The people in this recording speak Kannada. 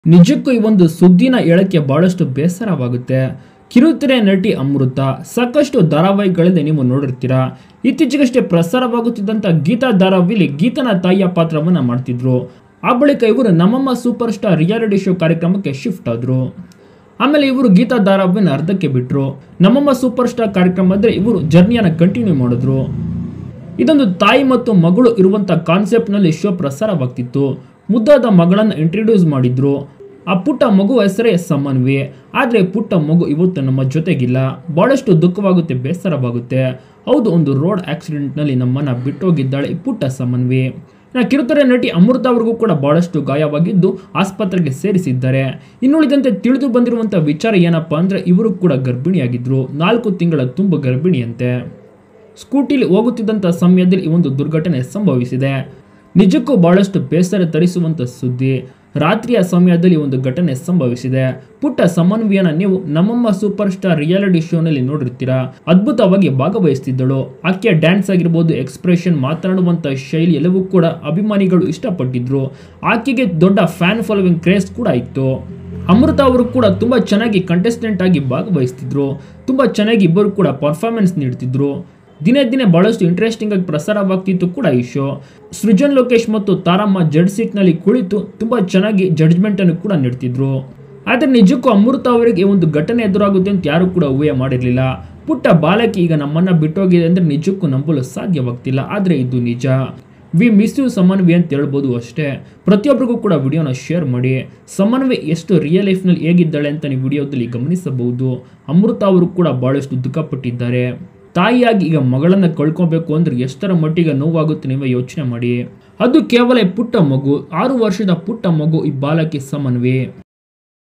ನಿಜಕ್ಕೂ ಈ ಒಂದು ಸುದ್ದಿನ ಹೇಳಕ್ಕೆ ಬಹಳಷ್ಟು ಬೇಸರವಾಗುತ್ತೆ ಕಿರುತೆರೆ ನಟಿ ಅಮೃತ ಸಾಕಷ್ಟು ಧಾರಾವಾಹಿಗಳಲ್ಲಿ ನೀವು ನೋಡಿರ್ತೀರಾ ಇತ್ತೀಚೆಗಷ್ಟೇ ಪ್ರಸಾರವಾಗುತ್ತಿದ್ದಂಥ ಗೀತಾ ಧಾರಾವಾಹಿಲಿ ಗೀತನ ತಾಯಿಯ ಪಾತ್ರವನ್ನು ಮಾಡ್ತಿದ್ರು ಆ ಬಳಿಕ ಇವರು Nammamma super star reality show ಕಾರ್ಯಕ್ರಮಕ್ಕೆ ಶಿಫ್ಟ್ ಆದರು ಆಮೇಲೆ ಇವರು ಗೀತಾ ಧಾರಾವಾಹಿನ ಅರ್ಧಕ್ಕೆ ಬಿಟ್ಟರು ನಮ್ಮಮ್ಮ ಸೂಪರ್ ಸ್ಟಾರ್ ಕಾರ್ಯಕ್ರಮದಲ್ಲಿ ಇವರು ಜರ್ನಿಯನ್ನು ಕಂಟಿನ್ಯೂ ಮಾಡಿದ್ರು ಇದೊಂದು ತಾಯಿ ಮತ್ತು ಮಗಳು ಇರುವಂಥ ಕಾನ್ಸೆಪ್ಟ್ನಲ್ಲಿ ಶೋ ಪ್ರಸಾರವಾಗ್ತಿತ್ತು ಮುದ್ದಾದ ಮಗಳನ್ನು ಇಂಟ್ರಡ್ಯೂಸ್ ಮಾಡಿದ್ರು ಆ ಪುಟ್ಟ ಮಗು ಹೆಸರೇ ಸಮನ್ವಿ ಆದರೆ ಪುಟ್ಟ ಮಗು ಇವತ್ತು ನಮ್ಮ ಜೊತೆಗಿಲ್ಲ ಭಾಳಷ್ಟು ದುಃಖವಾಗುತ್ತೆ ಬೇಸರವಾಗುತ್ತೆ ಹೌದು ಒಂದು ರೋಡ್ ಆಕ್ಸಿಡೆಂಟ್ನಲ್ಲಿ ನಮ್ಮನ್ನು ಬಿಟ್ಟೋಗಿದ್ದಾಳೆ ಈ ಪುಟ್ಟ ಸಮನ್ವಿ ಇನ್ನು ಕಿರುತೆರೆ ನಟಿ ಅಮೃತ ಅವ್ರಿಗೂ ಕೂಡ ಬಹಳಷ್ಟು ಗಾಯವಾಗಿದ್ದು ಆಸ್ಪತ್ರೆಗೆ ಸೇರಿಸಿದ್ದಾರೆ ಇನ್ನುಳಿದಂತೆ ತಿಳಿದು ಬಂದಿರುವಂಥ ವಿಚಾರ ಏನಪ್ಪಾ ಅಂದರೆ ಇವರು ಕೂಡ ಗರ್ಭಿಣಿಯಾಗಿದ್ರು ನಾಲ್ಕು ತಿಂಗಳ ತುಂಬ ಗರ್ಭಿಣಿಯಂತೆ ಸ್ಕೂಟಿಲಿ ಹೋಗುತ್ತಿದ್ದಂಥ ಸಮಯದಲ್ಲಿ ಈ ಒಂದು ದುರ್ಘಟನೆ ಸಂಭವಿಸಿದೆ ನಿಜಕ್ಕೂ ಬಹಳಷ್ಟು ಬೇಸರ ತರಿಸುವಂಥ ಸುದ್ದಿ ರಾತ್ರಿಯ ಸಮಯದಲ್ಲಿ ಒಂದು ಘಟನೆ ಸಂಭವಿಸಿದೆ ಪುಟ್ಟ ಸಮನ್ವಯನ ನೀವು ನಮ್ಮಮ್ಮ ಸೂಪರ್ ಸ್ಟಾರ್ ರಿಯಾಲಿಟಿ ಶೋನಲ್ಲಿ ನೋಡಿರ್ತೀರಾ ಅದ್ಭುತವಾಗಿ ಭಾಗವಹಿಸ್ತಿದ್ದಳು ಆಕೆಯ ಡ್ಯಾನ್ಸ್ ಆಗಿರ್ಬೋದು ಎಕ್ಸ್ಪ್ರೆಷನ್ ಮಾತನಾಡುವಂಥ ಶೈಲಿ ಎಲ್ಲವೂ ಕೂಡ ಅಭಿಮಾನಿಗಳು ಇಷ್ಟಪಟ್ಟಿದ್ರು ಆಕೆಗೆ ದೊಡ್ಡ ಫ್ಯಾನ್ ಫಾಲೋವಿಂಗ್ ಕ್ರೇಸ್ ಕೂಡ ಇತ್ತು ಅಮೃತ ಅವರು ಕೂಡ ತುಂಬ ಚೆನ್ನಾಗಿ ಕಂಟೆಸ್ಟೆಂಟ್ ಆಗಿ ಭಾಗವಹಿಸ್ತಿದ್ರು ತುಂಬ ಚೆನ್ನಾಗಿ ಇಬ್ಬರು ಕೂಡ ಪರ್ಫಾರ್ಮೆನ್ಸ್ ನೀಡ್ತಿದ್ರು ದಿನೇ ದಿನೇ ಬಹಳಷ್ಟು ಇಂಟ್ರೆಸ್ಟಿಂಗ್ ಆಗಿ ಪ್ರಸಾರವಾಗ್ತಿತ್ತು ಕೂಡ ಈ ಶೋ ಸೃಜನ್ ಲೋಕೇಶ್ ಮತ್ತು ತಾರಮ್ಮ ಜಡ್ ಸೀಟ್ನಲ್ಲಿ ಕುಳಿತು ತುಂಬ ಚೆನ್ನಾಗಿ ಜಡ್ಜ್ಮೆಂಟನ್ನು ಕೂಡ ನೀಡ್ತಿದ್ರು ಆದರೆ ನಿಜಕ್ಕೂ ಅಮೃತ ಅವರಿಗೆ ಈ ಒಂದು ಘಟನೆ ಎದುರಾಗುತ್ತೆ ಅಂತ ಯಾರು ಕೂಡ ಊಹೆ ಮಾಡಿರಲಿಲ್ಲ ಪುಟ್ಟ ಬಾಲಕಿ ಈಗ ನಮ್ಮನ್ನ ಬಿಟ್ಟೋಗಿದೆ ಅಂದರೆ ನಿಜಕ್ಕೂ ನಂಬಲು ಸಾಧ್ಯವಾಗ್ತಿಲ್ಲ ಆದರೆ ಇದು ನಿಜ ವಿ ಮಿಸ್ ಯು ಸಮನ್ವಿ ಅಂತ ಹೇಳ್ಬೋದು ಅಷ್ಟೇ ಪ್ರತಿಯೊಬ್ಬರಿಗೂ ಕೂಡ ವಿಡಿಯೋನ ಶೇರ್ ಮಾಡಿ ಸಮನ್ವಿ ಎಷ್ಟು ರಿಯಲ್ ಲೈಫ್ನಲ್ಲಿ ಹೇಗಿದ್ದಾಳೆ ಅಂತ ನೀವು ವಿಡಿಯೋದಲ್ಲಿ ಗಮನಿಸಬಹುದು ಅಮೃತ ಅವರು ಕೂಡ ಬಹಳಷ್ಟು ದುಃಖಪಟ್ಟಿದ್ದಾರೆ ತಾಯಿಯಾಗಿ ಈಗ ಮಗಳನ್ನು ಕಳ್ಕೊಬೇಕು ಅಂದ್ರೆ ಎಷ್ಟರ ಮಟ್ಟಿಗೆ ನೋವಾಗುತ್ತೆ ನೀವೇ ಯೋಚನೆ ಮಾಡಿ ಅದು ಕೇವಲ ಈ ಪುಟ್ಟ ಮಗು ಆರು ವರ್ಷದ ಪುಟ್ಟ ಮಗು ಈ ಬಾಲಕಿ ಸಮನ್ವಿ